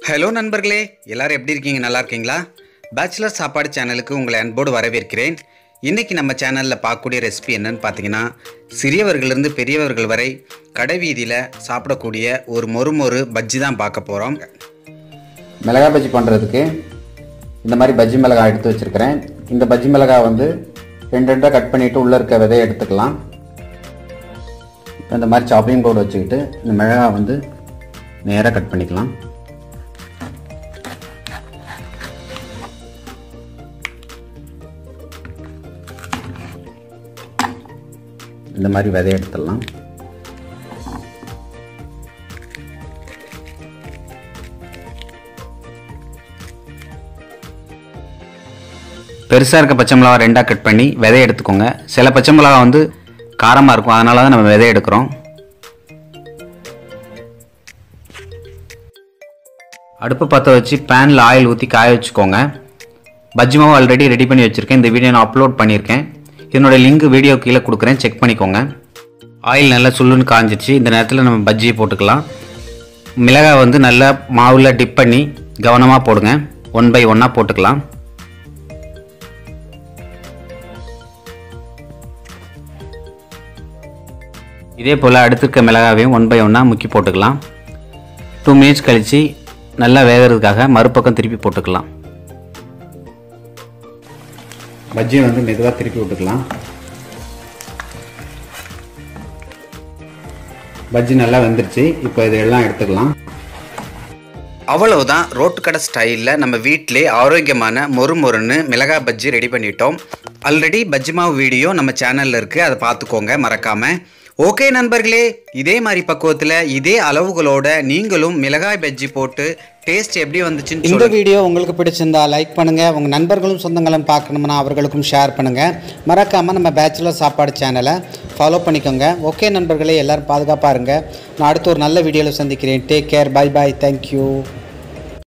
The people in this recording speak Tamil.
ஹலோ நண்பர்களே எல்லாரும் எப்படி இருக்கீங்க நல்லா இருக்கீங்களா பேச்சுலர் சாப்பாடு சேனலுக்கு உங்களை அன்போடு வரவேற்கிறேன் இன்றைக்கி நம்ம சேனலில் பார்க்கக்கூடிய ரெசிபி என்னன்னு பார்த்தீங்கன்னா சிறியவர்களிருந்து பெரியவர்கள் வரை கடை வீதியில் சாப்பிடக்கூடிய ஒரு மொறு மொறு பஜ்ஜி தான் பார்க்க போகிறோம் மிளகாய் பஜ்ஜி பண்ணுறதுக்கு இந்த மாதிரி பஜ்ஜி மிளகாய் எடுத்து வச்சுருக்கிறேன் இந்த பஜ்ஜி மிளகாய் வந்து ரெண்டு ரெண்டாக கட் பண்ணிவிட்டு உள்ளே இருக்க விதையை எடுத்துக்கலாம் இப்போ இந்த மாதிரி சாப்பிங் போர்டு வச்சுக்கிட்டு இந்த மிளகாய் வந்து நேராக கட் பண்ணிக்கலாம் இந்த மாதிரி விதையை எடுத்துடலாம் பெருசாக இருக்க பச்சை மிளகா ரெண்டாக கட் பண்ணி விதை எடுத்துக்கோங்க சில பச்சை மிளகா வந்து காரமாக இருக்கும் அதனால தான் நம்ம விதை எடுக்கிறோம் அடுப்பு பற்ற வச்சு பேனில் ஆயில் ஊற்றி காய வச்சுக்கோங்க பஜ்ஜி மாவு ஆல்ரெடி ரெடி பண்ணி வச்சுருக்கேன் இந்த வீடியோ நான் அப்லோட் பண்ணியிருக்கேன் இதனோட லிங்க் வீடியோ கீழே கொடுக்குறேன் செக் பண்ணிக்கோங்க ஆயில் நல்லா சுள்ளுன்னு காஞ்சிச்சு இந்த நேரத்தில் நம்ம பஜ்ஜியை போட்டுக்கலாம் மிளகாய் வந்து நல்லா மாவில் டிப் பண்ணி கவனமாக போடுங்க ஒன் பை ஒன்னாக போட்டுக்கலாம் இதே போல் அடுத்திருக்க மிளகாவையும் ஒன் பை ஒன்னாக முக்கி போட்டுக்கலாம் டூ மினிட்ஸ் கழித்து நல்லா வேகிறதுக்காக மறுபக்கம் திருப்பி போட்டுக்கலாம் பஜ்ஜியை வந்து மெதுவாக திருப்பி விட்டுக்கலாம் பஜ்ஜி நல்லா வெந்துருச்சு இப்போ இதெல்லாம் எடுத்துக்கலாம் அவ்வளவுதான் ரோட்டு கடை ஸ்டைலில் நம்ம வீட்டிலே ஆரோக்கியமான மொறு மொறுன்னு மிளகாய் பஜ்ஜி ரெடி பண்ணிட்டோம் ஆல்ரெடி பஜ்ஜி மாவு வீடியோ நம்ம சேனலில் இருக்குது அதை பார்த்துக்கோங்க மறக்காமல் ஓகே நண்பர்களே இதே மாதிரி பக்குவத்தில் இதே அளவுகளோட நீங்களும் மிளகாய் பஜ்ஜி போட்டு டேஸ்ட் எப்படி வந்துச்சுன்னு இந்த வீடியோ உங்களுக்கு பிடிச்சிருந்தா லைக் பண்ணுங்கள் உங்கள் நண்பர்களும் சொந்தங்களும் பார்க்கணும்னா அவர்களுக்கும் ஷேர் பண்ணுங்கள் மறக்காமல் நம்ம பேச்சுலர் சாப்பாடு சேனலை ஃபாலோ பண்ணிக்கோங்க ஓகே நண்பர்களே எல்லோரும் பாதுகாப்பாக இருங்க நான் அடுத்து ஒரு நல்ல வீடியோவில் சந்திக்கிறேன் take care bye bye thank you